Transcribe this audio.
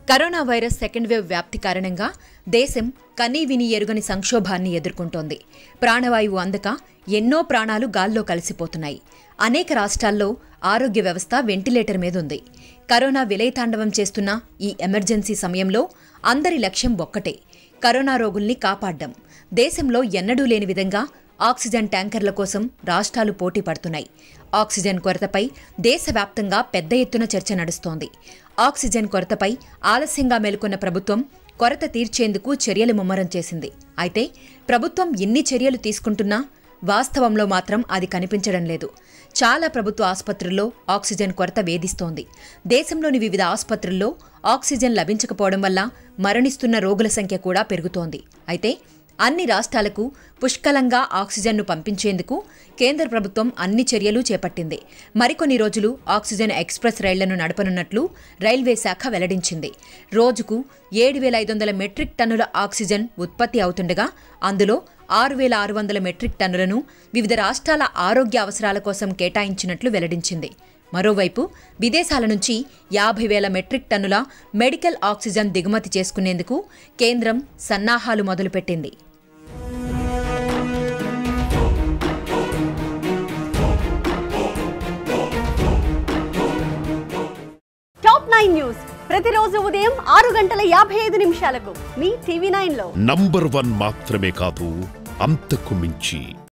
corona virus second wave వ్యాప్తి కారణంగా దేశం కనీ విని ఎరుగని సంక్షోభాన్ని ఎదుర్కొంటోంది ప్రాణవాయువు అందక ఎన్నో ప్రాణాలు గాల్లో కలిసిపోతున్నాయి అనేక రాష్ట్రాల్లో ఆరోగ్య వ్యవస్థ వెంటిలేటర్ మీద ఉంది కరోనా విలయతాండవం చేస్తున్న ఈ ఎమర్జెన్సీ సమయంలో అందరి లక్ష్యం ఒక్కటే కరోనా రోగుల్ని కాపాడ్డం దేశంలో ఎన్నడూ లేని విధంగా ఆక్సిజన్ ట్యాంకర్ల కోసం రాష్ట్రాలు పోటీ పడుతున్నాయి ఆక్సిజన్ కొరతపై దేశవ్యాప్తంగా పెద్ద ఎత్తున చర్చ నడుస్తోంది ఆక్సిజన్ కొరతపై ఆలస్యంగా మేలుకొన్న ప్రభుత్వం కొరత తీర్చేందుకు చర్యలు ముమ్మరం చేసింది అయితే ప్రభుత్వం ఎన్ని చర్యలు తీసుకుంటున్నా వాస్తవంలో మాత్రం అది కనిపించడం లేదు చాలా ప్రభుత్వ ఆసుపత్రుల్లో ఆక్సిజన్ కొరత వేధిస్తోంది దేశంలోని వివిధ ఆసుపత్రుల్లో ఆక్సిజన్ లభించకపోవడం వల్ల మరణిస్తున్న రోగుల సంఖ్య కూడా పెరుగుతోంది అయితే అన్ని రాష్ట్రాలకు పుష్కలంగా ఆక్సిజన్ను పంపించేందుకు కేంద్ర ప్రభుత్వం అన్ని చర్యలు చేపట్టింది మరికొన్ని రోజులు ఆక్సిజన్ ఎక్స్ప్రెస్ రైళ్లను నడపనున్నట్లు రైల్వే శాఖ వెల్లడించింది రోజుకు ఏడు వేల ఐదు వందల మెట్రిక్ టన్నుల ఆక్సిజన్ ఉత్పత్తి అవుతుండగా అందులో ఆరు వేల ఆరు వందల మెట్రిక్ టన్నులను వివిధ రాష్ట్రాల ఆరోగ్య అవసరాల కోసం కేటాయించినట్లు వెల్లడించింది మరోవైపు విదేశాల నుంచి యాభై వేల మెట్రిక్ టన్నుల మెడికల్ ఆక్సిజన్ దిగుమతి చేసుకునేందుకు కేంద్రం సన్నాహాలు మొదలుపెట్టింది టాప్ నైన్ న్యూస్ ప్రతిరోజు ఉదయం ఆరు గంటల యాభై ఐదు నిమిషాలకు మీ టీవీ నైన్ లో నంబర్ వన్ మాత్రమే కాదు అంతకు మించి